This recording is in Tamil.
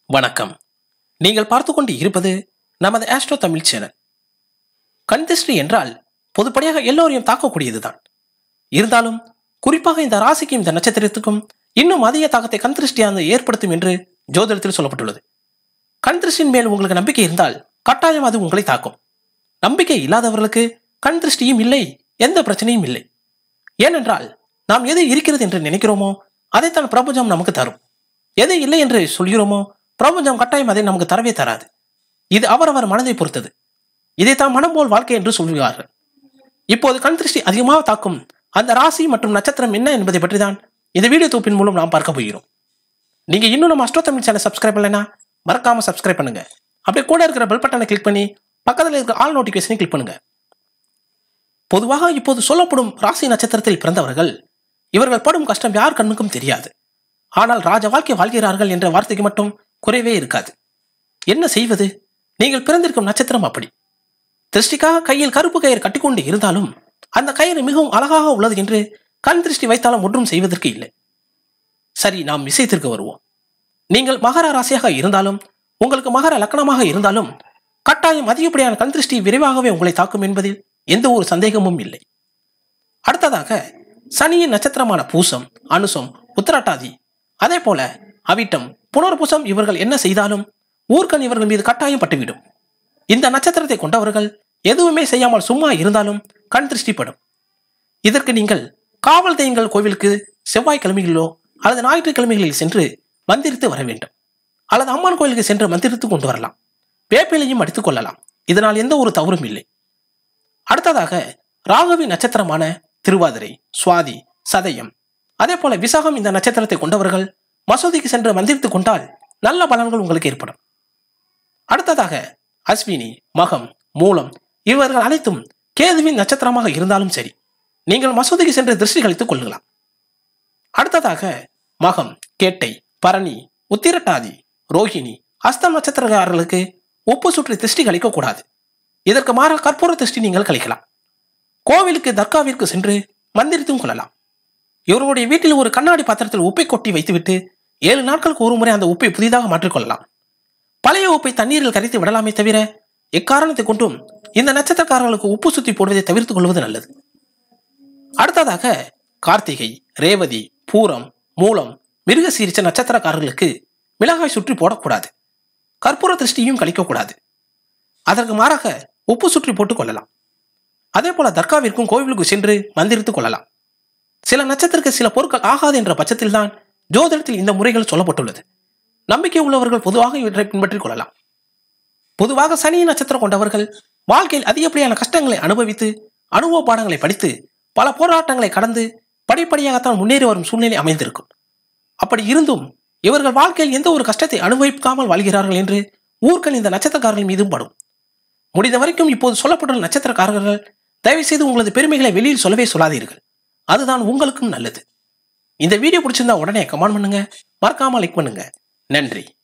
வணக்கம் நீங்கள் பார்த்து கொண்டு இருப்பது நமது ஆஸ்ட்ரோ தமிழ் சேனல் கண் திருஷ்டி என்றால் பொதுப்படியாக எல்லோரையும் தாக்கக்கூடியதுதான் இருந்தாலும் குறிப்பாக இந்த ராசிக்கும் இந்த நட்சத்திரத்துக்கும் இன்னும் அதிக தாக்கத்தை கண் திருஷ்டியானது ஏற்படுத்தும் என்று ஜோதிடத்தில் சொல்லப்பட்டுள்ளது கண் திருஷ்டியின் மேல் உங்களுக்கு நம்பிக்கை இருந்தால் கட்டாயம் அது உங்களை தாக்கும் நம்பிக்கை இல்லாதவர்களுக்கு கண் திருஷ்டியும் இல்லை எந்த பிரச்சனையும் இல்லை ஏனென்றால் நாம் எது இருக்கிறது என்று நினைக்கிறோமோ அதைத்தான் பிரபஞ்சம் நமக்கு தரும் எது இல்லை என்று சொல்கிறோமோ பிரபஞ்சம் கட்டாயம் அதை நமக்கு தரவே தராது இது அவரவர் மனதை பொறுத்தது இதைத்தான் மனம் போல் வாழ்க்கை என்று சொல்கிறார்கள் இப்போது கண் திருஷ்டி அதிகமாக தாக்கும் அந்த ராசி மற்றும் நட்சத்திரம் என்ன என்பதை பற்றி தான் இந்த வீடியோ தொகுப்பின் மூலம் நாம் பார்க்க போகிறோம் நீங்க இன்னும் நம்ம அஸ்ட்ரோ தமிழ் சேனல் சப்ஸ்கிரைப் பண்ணலைன்னா மறக்காம சப்ஸ்கிரைப் பண்ணுங்க அப்படியே கூட இருக்கிற பெல் பட்டனை கிளிக் பண்ணி பக்கத்தில் இருக்கிற ஆல் நோட்டிஃபிகேஷனை கிளிக் பண்ணுங்க பொதுவாக இப்போது சொல்லப்படும் ராசி நட்சத்திரத்தில் பிறந்தவர்கள் இவர்கள் படும் கஷ்டம் யார் கண்ணுக்கும் தெரியாது ஆனால் ராஜ வாழ்க்கை வாழ்கிறார்கள் என்ற வார்த்தைக்கு மட்டும் குறைவே இருக்காது என்ன செய்வது நீங்கள் பிறந்திருக்கும் நட்சத்திரம் அப்படி திருஷ்டிக்காக கையில் கருப்பு கயிறு கட்டிக்கொண்டு இருந்தாலும் அந்த கயிறு மிகவும் அழகாக உள்ளது என்று கண் திருஷ்டி வைத்தாலும் ஒன்றும் செய்வதற்கு இல்லை சரி நாம் விஷயத்திற்கு வருவோம் நீங்கள் மகர ராசியாக இருந்தாலும் உங்களுக்கு மகர லக்கணமாக இருந்தாலும் கட்டாயம் அதிகப்படியான கண் திருஷ்டி விரைவாகவே உங்களை தாக்கும் என்பதில் எந்த ஒரு சந்தேகமும் இல்லை அடுத்ததாக சனியின் நட்சத்திரமான பூசம் அனுசம் உத்திரட்டாதி அதே போல அவிட்டம் புனர்பூசம் இவர்கள் என்ன செய்தாலும் ஊர்க்கண் இவர்கள் மீது கட்டாயம் பட்டுவிடும் இந்த நட்சத்திரத்தை கொண்டவர்கள் எதுவுமே செய்யாமல் சும்மா இருந்தாலும் கண் திருஷ்டிப்படும் இதற்கு நீங்கள் காவல் தெய்யங்கள் கோவிலுக்கு செவ்வாய்க்கிழமைகளிலோ அல்லது ஞாயிற்றுக்கிழமைகளில் சென்று மந்திரித்து வர வேண்டும் அல்லது அம்மன் கோயிலுக்கு சென்று மந்திரித்து கொண்டு வரலாம் வேப்பிலையும் அடித்துக் கொள்ளலாம் இதனால் எந்த ஒரு தவறும் இல்லை அடுத்ததாக ராகவி நட்சத்திரமான திருவாதிரை சுவாதி சதயம் அதே போல விசாகம் இந்த நட்சத்திரத்தை கொண்டவர்கள் மசூதிக்கு சென்று மந்திரித்துக் கொண்டால் நல்ல பலன்கள் உங்களுக்கு ஏற்படும் அடுத்ததாக அஸ்வினி மகம் மூலம் இவர்கள் அனைத்தும் கேதுவின் நட்சத்திரமாக இருந்தாலும் சரி நீங்கள் மசூதிக்கு சென்று திருஷ்டி கழித்துக் கொள்ளலாம் அடுத்ததாக மகம் கேட்டை பரணி உத்திரட்டாதி ரோஹிணி அஸ்தம் நட்சத்திரக்காரர்களுக்கு உப்பு சுற்றி திருஷ்டி கழிக்கக்கூடாது இதற்கு மாறாக கற்பூர திருஷ்டி நீங்கள் கழிக்கலாம் கோவிலுக்கு தர்காவிற்கு சென்று மந்திரித்தும் கொள்ளலாம் இவர்களுடைய வீட்டில் ஒரு கண்ணாடி பாத்திரத்தில் உப்பை கொட்டி வைத்துவிட்டு ஏழு நாட்களுக்கு ஒரு முறை அந்த உப்பை புதிதாக மாற்றிக்கொள்ளலாம் பழைய உப்பை தண்ணீரில் கரைத்து விடலாமே தவிர எக்காரணத்தை கொண்டும் இந்த நட்சத்திரக்காரர்களுக்கு உப்பு சுத்தி போடுவதை தவிர்த்துக் கொள்வது நல்லது அடுத்ததாக கார்த்திகை ரேவதி பூரம் மூலம் மிருகசீரிச்ச நட்சத்திரக்காரர்களுக்கு மிளகாய் சுற்றி போடக்கூடாது கற்பூர திருஷ்டியும் கழிக்கக்கூடாது அதற்கு மாறாக உப்பு சுற்றி போட்டுக் கொள்ளலாம் அதே போல தர்காவிற்கும் கோவிலுக்கு சென்று மந்திரித்துக் கொள்ளலாம் சில நட்சத்திரக்கு சில பொருட்கள் ஆகாது என்ற பட்சத்தில்தான் ஜோதிடத்தில் இந்த முறைகள் சொல்லப்பட்டுள்ளது நம்பிக்கை உள்ளவர்கள் பொதுவாக இவற்றை பின்பற்றிக் கொள்ளலாம் பொதுவாக சனி நட்சத்திரம் கொண்டவர்கள் வாழ்க்கையில் அதிகப்படியான கஷ்டங்களை அனுபவித்து அனுபவ பாடங்களை படித்து பல போராட்டங்களை கடந்து படிப்படியாகத்தான் முன்னேறி வரும் சூழ்நிலை அமைந்திருக்கும் அப்படி இருந்தும் இவர்கள் வாழ்க்கையில் எந்த ஒரு கஷ்டத்தை அனுபவிக்காமல் வாழ்கிறார்கள் என்று ஊர்கள் இந்த நட்சத்திரக்காரர்கள் மீதும் படும் முடிந்த வரைக்கும் இப்போது சொல்லப்பட்டுள்ள நட்சத்திரக்காரர்கள் தயவு செய்து உங்களது பெருமைகளை வெளியில் சொல்லவே சொல்லாதீர்கள் அதுதான் உங்களுக்கும் நல்லது இந்த வீடியோ பிடிச்சிருந்தா உடனே கமெண்ட் பண்ணுங்க மறக்காம லைக் பண்ணுங்க நன்றி